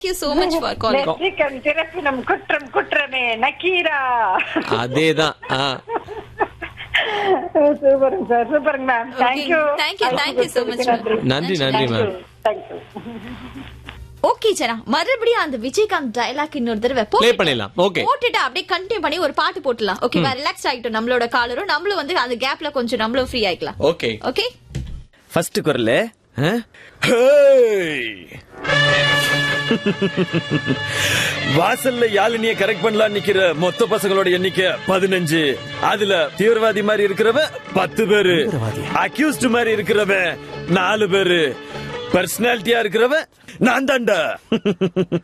you so much for calling. நெற்றிக்கண் திறப்பினம் குற்றம் குற்றமே நக்கீரா அதேதான் ஆ. சூப்பருங்க சார் சூப்பருங்க ma'am Okay. Thank you Thank you, thank you so much, ma'am. நன்றி நன்றி மேம் தேங்க்யூ ஓகே சனா மறுபடியும் அந்த விஜயகாந்த் டயலாக் இன்னொரு தடவை போட்டுட்டு- Play பண்ணிடலாம். Okay. போட்டுட்டு அப்படியே கண்டினியூ பண்ணி ஒரு பாட்டு போட்டுலாம் ஓகேவா ரிலாக்ஸ் ஆயிட்டோம் நம்மளோட காலரும் நம்மளும் வந்து அந்த கேப்ல கொஞ்சம் நம்மளும் ஃப்ரீ ஆயிக்கலாம் ஓகே ஓகே ஃபர்ஸ்ட் குரல் ஆ? வாசல்ல யாழினிய கரெக்ட் பண்ணலாம் நிக்கிற மொத்த பசங்களோட எண்ணிக்கை பதினஞ்சு அதுல தீவிரவாதி மாதிரி இருக்கிறவன் பத்து பேரு அக்யூஸ்ட் மாதிரி இருக்கிறவன் நாலு பேரு பர்சனாலிட்டியா இருக்கிறவன் நான் தான்டா